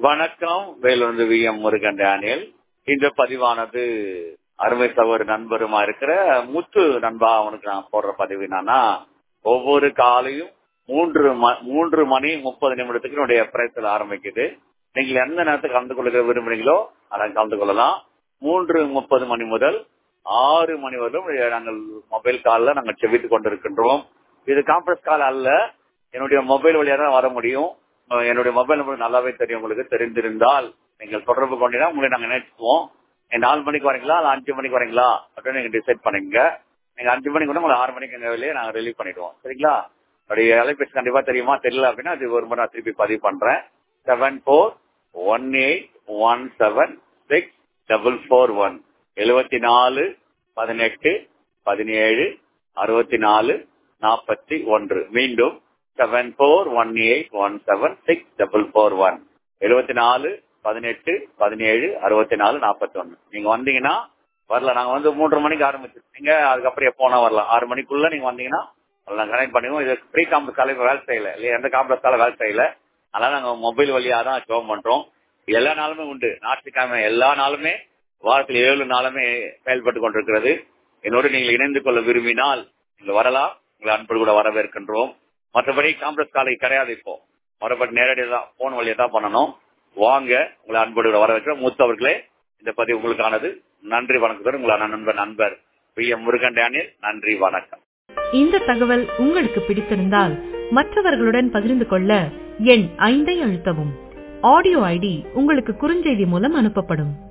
வணக்கம் Vellore V M Murugan Daniel இந்த பதிவானது அருமை சகோதர நண்பருமா இருக்கிற முத்து நண்பா அவனுக்கு நான் போடுற பதிவு என்னன்னா ஒவ்வொரு காலையும் மூன்று ம- மூன்று மணி முப்பது நிமிடத்துக்கு என்னுடைய பிரயத்தில் ஆரம்பிக்குது நீங்கள் எந்த நேரத்துக்கு கலந்து கொள்ள விரும்புறீங்களோ அதை கலந்து கொள்ளலாம் மூன்று முப்பது மணி முதல் ஆறு மணி வரையும் நாங்கள் மொபைல் காலில் நாங்கள் செவித்துக் கொண்டிருக்கின்றோம் இது கான்பரன்ஸ் கால் அல்ல என்னுடைய மொபைல் வழியாக தான் வர முடியும் அஹ் என்னுடைய மொபைல் நம்பர் நல்லாவே தெரியும் உங்களுக்கு தெரிந்திருந்தால் நீங்கள் தொடர்பு கொண்டீங்கன்னா உங்களை நாங்கள் நினைச்சுக்குவோம் நீங்க நாலு மணிக்கு வரீங்களா இல்ல அஞ்சு மணிக்கு வரீங்களா அப்படின்னு நீங்க டிசைட் பண்ணுங்க நீங்க அஞ்சு மணிக்கு வந்து உங்களை ஆறு மணிக்கு எங்க வேலையை நாங்க ரிலீவ் பண்ணிடுவோம் சரிங்களா அப்படி அலைபேசி கண்டிப்பா தெரியுமா தெரியல அப்படின்னா அது ஒரு முறை நான் திருப்பி பதிவு பண்றேன் seven four one eight one seven six double four one எழுபத்தி நாலு பதினெட்டு பதினேழு அறுபத்தி நாலு நாற்பத்தி ஒன்று மீண்டும் seven four one eight one seven six double four one எழுபத்தி நாலு பதினெட்டு பதினேழு அறுபத்தி நாலு நாற்பத்தி ஒன்று நீங்க வந்தீங்கன்னா வரல நாங்க வந்து மூன்றரை மணிக்கு ஆரம்பிச்சிருப்பீங்க அதுக்கப்புறம் எப்போனா வரலாம் ஆறு மணிக்குள்ள நீங்க வந்தீங்கன்னா நான் கனெக்ட் பண்ணிடுவோம் இது ப்ரீ காம்பஸ் காலை வேலை செய்யல இல்லையா எந்த காம்பஸ் காலை வேலை செய்யல அதனால நாங்க மொபைல் வழியா தான் ஷோ பண்றோம் எல்லா நாளுமே உண்டு ஞாயிற்றுக்கிழமை எல்லா நாளுமே வாரத்தில் ஏழு நாளுமே செயல்பட்டு கொண்டிருக்கிறது என்னோடு நீங்கள் இணைந்து கொள்ள விரும்பினால் நீங்கள் வரலாம் உங்களை அன்பு கூட வரவேற்கின்றோம் மற்றபடி காம்பரஸ் காலை கிடையாது இப்போ மறுபடி நேரடியாக தான் போன் வழியா தான் பண்ணணும் வாங்க உங்களை அன்போடு கூட வரவேற்கிறோம் மூத்தவர்களே இந்த பதிவு உங்களுக்கானது நன்றி வணக்கம் உங்களை நண்பர் நண்பர் பி எம் முருகன் டேனியல் நன்றி வணக்கம் இந்த தகவல் உங்களுக்கு பிடித்திருந்தால் மற்றவர்களுடன் பகிர்ந்து கொள்ள எண் ஐந்தை அழுத்தவும் ஆடியோ ஐடி உங்களுக்கு குறுஞ்செய்தி மூலம் அனுப்பப்படும்